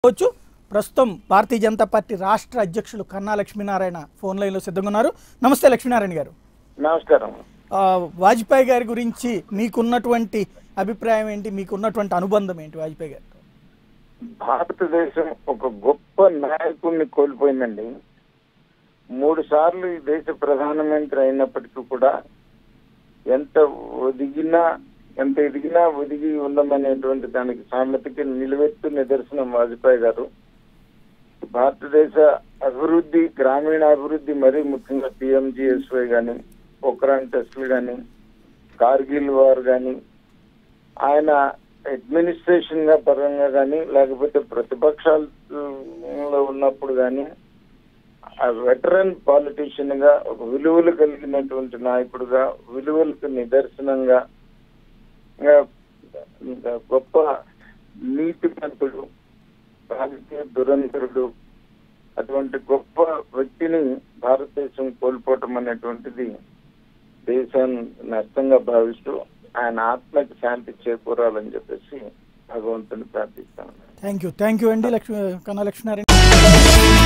వచ్చు ప్రస్తుతం భారతీయ జనతా పార్టీ రాష్ట్ర అధ్యక్షులు కన్నా లక్ష్మీనారాయణ ఫోన్ లైన్లో సిద్ధంగా ఉన్నారు నమస్తే లక్ష్మీనారాయణ గారు నమస్కారం ఆ, వాజ్పేయి గారి గురించి మీకున్నటువంటి అభిప్రాయం ఏంటి మీకున్నటువంటి అనుబంధం ఏంటి వాజ్పేయి గారు భారతదేశం ఒక గొప్ప నాయకుడిని కోల్పోయిందండి మూడు సార్లు ఈ దేశ ప్రధానమంత్రి అయినప్పటికీ కూడా ఎంత ఒదిగినా ఎంత ఎదిగినా ఒదిగి ఉండమనేటువంటి దానికి సామెతకి నిలువెత్తు నిదర్శనం వాజ్పేయి గారు భారతదేశ అభివృద్ధి గ్రామీణ అభివృద్ధి మరీ ముఖ్యంగా పిఎంజిఎస్వై కానీ పోఖ్రాన్ టెస్టులు కానీ కార్గిల్ వార్ కానీ ఆయన అడ్మినిస్ట్రేషన్ గా పరంగా కానీ లేకపోతే ప్రతిపక్షాలలో ఉన్నప్పుడు కానీ ఆ వెటరన్ పాలిటీషియన్ గా ఒక విలువలు కలిగినటువంటి నాయకుడుగా విలువలకు నిదర్శనంగా ఇంకా ఇంకా గొప్ప నీతిమంతుడు రాజకీయ దురంధరుడు అటువంటి గొప్ప వ్యక్తిని భారతదేశం కోల్పోవటం అనేటువంటిది దేశాన్ని నష్టంగా భావిస్తూ ఆయన ఆత్మకి శాంతి చేకూరాలని చెప్పేసి భగవంతుని ప్రార్థిస్తాను థ్యాంక్ యూ థ్యాంక్ యూ అండి లక్ష్మీ కన్నా లక్ష్మీనారాయణ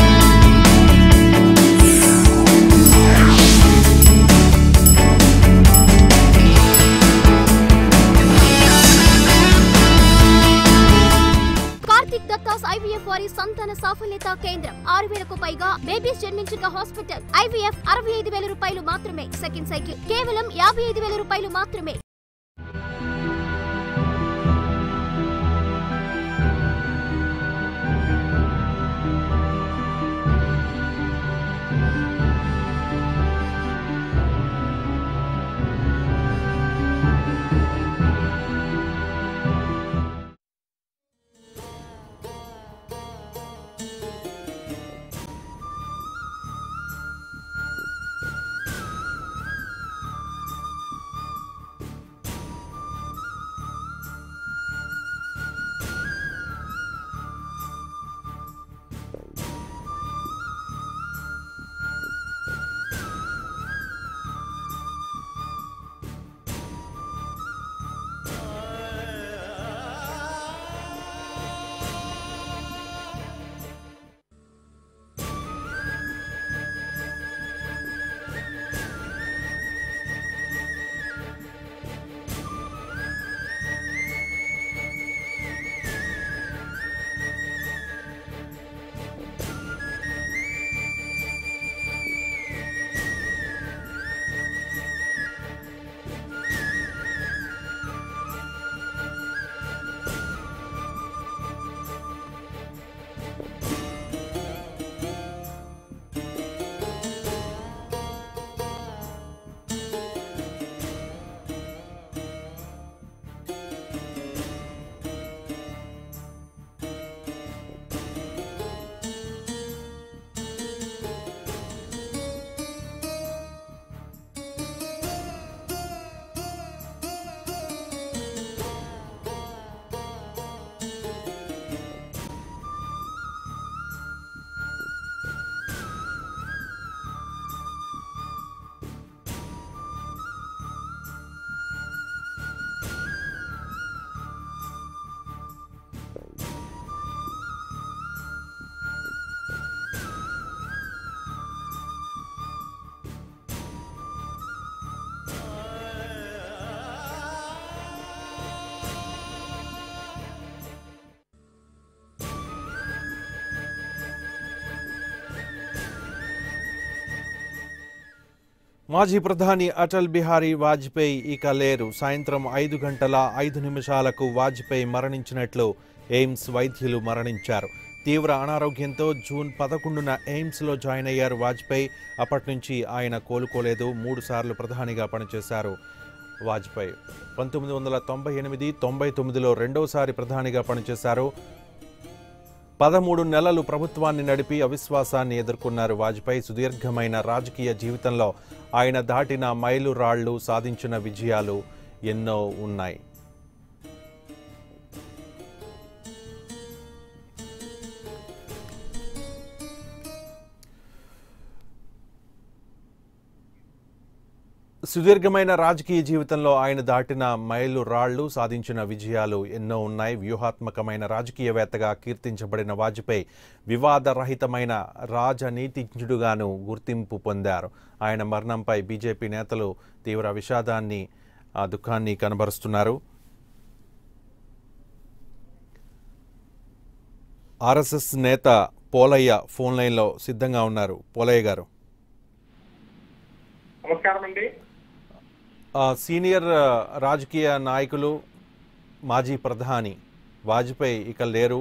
కార్తిక్ దత్తాస్ ఐవీఎఫ్ వారి సంతాన సాఫల్యత కేంద్రం ఆరు వేలకు పైగా బేబీస్ జన్మించిన హాస్పిటల్ ఐవీఎఫ్ అరవై ఐదు వేల రూపాయలు మాత్రమే సెకండ్ సైకిల్ కేవలం యాభై ఐదు వేల రూపాయలు మాత్రమే మాజీ ప్రధాని అటల్ బిహారీ వాజ్పేయి ఇక లేరు సాయంత్రం ఐదు గంటల ఐదు నిమిషాలకు వాజ్పేయి మరణించినట్లు ఎయిమ్స్ వైద్యులు మరణించారు తీవ్ర అనారోగ్యంతో జూన్ పదకొండున ఎయిమ్స్లో జాయిన్ అయ్యారు వాజ్పేయి అప్పటి నుంచి ఆయన కోలుకోలేదు మూడు సార్లు ప్రధానిగా పనిచేశారు వాజ్పేయి పంతొమ్మిది వందల తొంభై ఎనిమిది తొంభై తొమ్మిదిలో రెండవసారి ప్రధానిగా పనిచేశారు పదమూడు నెలలు ప్రభుత్వాన్ని నడిపి అవిశ్వాసాన్ని ఎదుర్కొన్నారు వాజ్పేయి సుదీర్ఘమైన రాజకీయ జీవితంలో ఆయన దాటిన మైలురాళ్లు సాధించిన విజయాలు ఎన్నో ఉన్నాయి సుదీర్ఘమైన రాజకీయ జీవితంలో ఆయన దాటిన మైలు రాళ్లు సాధించిన విజయాలు ఎన్నో ఉన్నాయి వ్యూహాత్మకమైన రాజకీయవేత్తగా కీర్తించబడిన వాజ్పేయి వివాదరహితమైన రాజనీతిజ్ఞుడుగాను గుర్తింపు పొందారు ఆయన మరణంపై బీజేపీ నేతలు తీవ్ర విషాదాన్ని ఆ దుఃఖాన్ని కనబరుస్తున్నారు ఆర్ఎస్ఎస్ నేత పోలయ్య ఫోన్ లైన్లో సిద్ధంగా ఉన్నారు పోలయ్య గారు నమస్కారం అండి ఆ, సీనియర్ ఆ, రాజకీయ నాయకులు మాజీ ప్రధాని వాజ్పేయి ఇక లేరు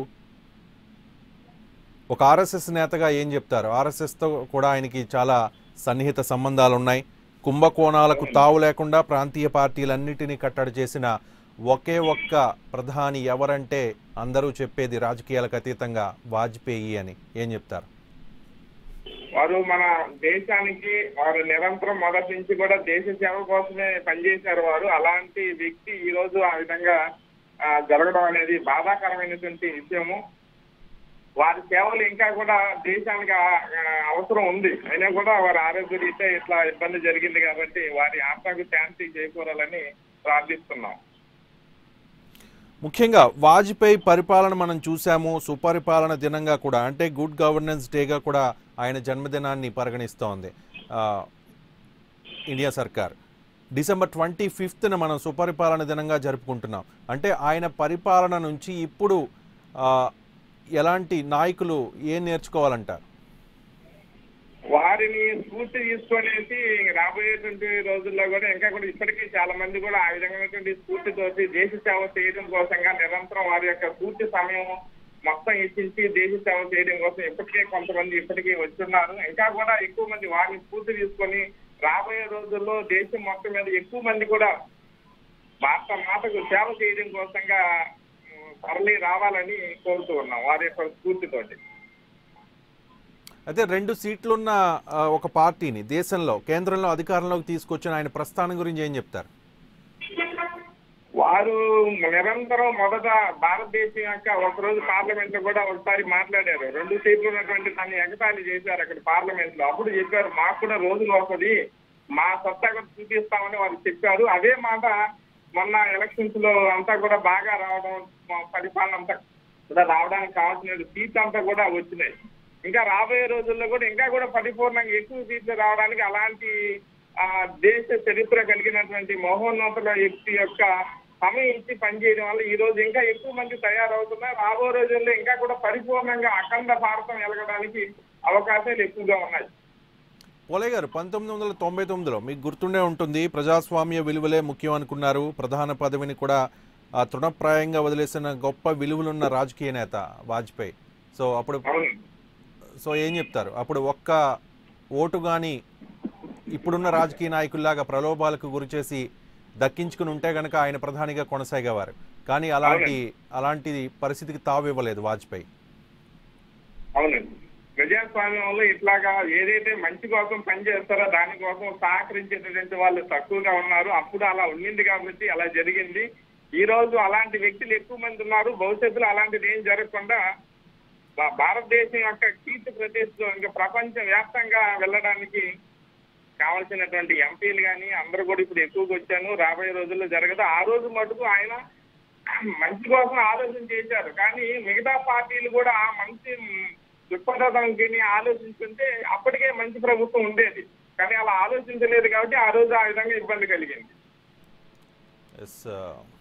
ఒక ఆర్ఎస్ఎస్ నేతగా ఏం చెప్తారు ఆర్ఎస్ఎస్తో కూడా ఆయనకి చాలా సన్నిహిత సంబంధాలు ఉన్నాయి కుంభకోణాలకు తావు లేకుండా ప్రాంతీయ పార్టీలన్నిటినీ కట్టడి చేసిన ఒకే ఒక్క ప్రధాని ఎవరంటే అందరూ చెప్పేది రాజకీయాలకు అతీతంగా వాజ్పేయి అని ఏం చెప్తారు వారు మన దేశానికి వారు నిరంతరం మొదటి నుంచి కూడా దేశ సేవ కోసమే పనిచేశారు వారు అలాంటి వ్యక్తి ఈ రోజు ఆ విధంగా ఆ, జరగడం అనేది బాధాకరమైనటువంటి విషయము వారి సేవలు ఇంకా కూడా దేశానికి ఆ- ఆ, అవసరం ఉంది అయినా కూడా వారి ఆరోగ్య రీత్యా ఇట్లా ఇబ్బంది జరిగింది కాబట్టి వారి ఆత్మకు శాంతి చేకూరాలని ప్రార్థిస్తున్నాం ముఖ్యంగా వాజ్పేయి పరిపాలన మనం చూసాము సుపరిపాలన దినంగా కూడా అంటే గుడ్ గవర్నెన్స్ డేగా కూడా ఆయన జన్మదినాన్ని పరిగణిస్తోంది ఆ, ఇండియా సర్కార్ డిసెంబర్ ట్వంటీ ఫిఫ్త్న మనం సుపరిపాలన దినంగా జరుపుకుంటున్నాం అంటే ఆయన పరిపాలన నుంచి ఇప్పుడు ఆ, ఎలాంటి నాయకులు ఏం నేర్చుకోవాలంటారు వారిని స్ఫూర్తి తీసుకొనేసి రాబోయేటువంటి రోజుల్లో కూడా ఇంకా కూడా ఇప్పటికీ చాలా మంది కూడా ఆ విధమైనటువంటి స్ఫూర్తితోటి దేశ సేవ చేయడం కోసంగా నిరంతరం వారి యొక్క పూర్తి సమయం మొత్తం ఇచ్చించి దేశ సేవ చేయడం కోసం ఇప్పటికే కొంతమంది ఇప్పటికీ వచ్చున్నారు ఇంకా కూడా ఎక్కువ మంది వారిని స్ఫూర్తి తీసుకొని రాబోయే రోజుల్లో దేశం మొత్తం మీద ఎక్కువ మంది కూడా భారత మాతకు సేవ చేయడం కోసంగా ఉమ్, తరలి రావాలని కోరుతూ ఉన్నాం వారి యొక్క స్ఫూర్తితోటి అయితే రెండు సీట్లున్న ఆ, ఒక పార్టీని దేశంలో కేంద్రంలో అధికారంలోకి తీసుకొచ్చిన ఆయన ప్రస్థానం గురించి ఏం చెప్తారు వారు నిరంతరం మొదట భారతదేశం యొక్క ఒకరోజు పార్లమెంట్ లో కూడా ఒకసారి మాట్లాడారు రెండు సీట్లు ఉన్నటువంటి దాన్ని ఎగతాళి చేశారు అక్కడ పార్లమెంట్ లో అప్పుడు చెప్పారు మాకు కూడా రోజులు వస్తుంది మా సత్తా కూడా చూపిస్తామని వారు చెప్పారు అదే మాట మొన్న ఎలక్షన్స్ లో అంతా కూడా బాగా రావడం మా పరిపాలన అంతా కూడా రావడానికి కావాల్సిన సీట్లు అంతా కూడా వచ్చినాయి ఇంకా రాబోయే రోజుల్లో కూడా ఇంకా కూడా పరిపూర్ణంగా ఎక్కువ సీట్లు రావడానికి అలాంటి ఆ దేశ చరిత్ర కలిగినటువంటి మహోన్నతుల వ్యక్తి యొక్క సమయం ఇచ్చి పనిచేయడం వల్ల ఈ రోజు ఇంకా ఎక్కువ మంది తయారవుతున్నారు రాబో రోజుల్లో ఇంకా కూడా పరిపూర్ణంగా అఖండ భారతం ఎలగడానికి అవకాశాలు ఎక్కువగా ఉన్నాయి పోలే గారు పంతొమ్మిది వందల తొంభై తొమ్మిదిలో మీకు గుర్తుండే ఉంటుంది ప్రజాస్వామ్య విలువలే ముఖ్యం అనుకున్నారు ప్రధాన పదవిని కూడా ఆ, తృణప్రాయంగా వదిలేసిన గొప్ప విలువలున్న రాజకీయ నేత వాజ్పేయి సో అప్పుడు అవును సో ఏం చెప్తారు అప్పుడు ఒక్క ఓటు కానీ ఇప్పుడున్న రాజకీయ నాయకుల్లాగా ప్రలోభాలకు గురి చేసి దక్కించుకుని ఉంటే గనక ఆయన ప్రధానిగా కొనసాగేవారు కానీ అలాంటి అలాంటి పరిస్థితికి తావు ఇవ్వలేదు వాజ్పేయి అవునండి ప్రజాస్వామ్యంలో ఇట్లాగా ఏదైతే మంచి కోసం పనిచేస్తారో దానికోసం సహకరించేటటువంటి వాళ్ళు తక్కువగా ఉన్నారు అప్పుడు అలా ఉండింది కాబట్టి అలా జరిగింది ఈ రోజు అలాంటి వ్యక్తులు ఎక్కువ మంది ఉన్నారు భవిష్యత్తులో అలాంటిది ఏం జరగకుండా భా- భారతదేశం యొక్క కీర్తి ప్రతిష్టలో ఇంకా ప్రపంచ వ్యాప్తంగా వెళ్ళడానికి కావాల్సినటువంటి ఎంపీలు కానీ అందరూ కూడా ఇప్పుడు ఎక్కువగా వచ్చాను రాబోయే రోజుల్లో జరగదు ఆ రోజు మటుకు ఆయన మంచి కోసం ఆలోచన చేశారు కానీ మిగతా పార్టీలు కూడా ఆ మంచి దృక్పథంకి ఆలోచించుంటే అప్పటికే మంచి ప్రభుత్వం ఉండేది కానీ అలా ఆలోచించలేదు కాబట్టి ఆ రోజు ఆ విధంగా ఇబ్బంది కలిగింది ఎస్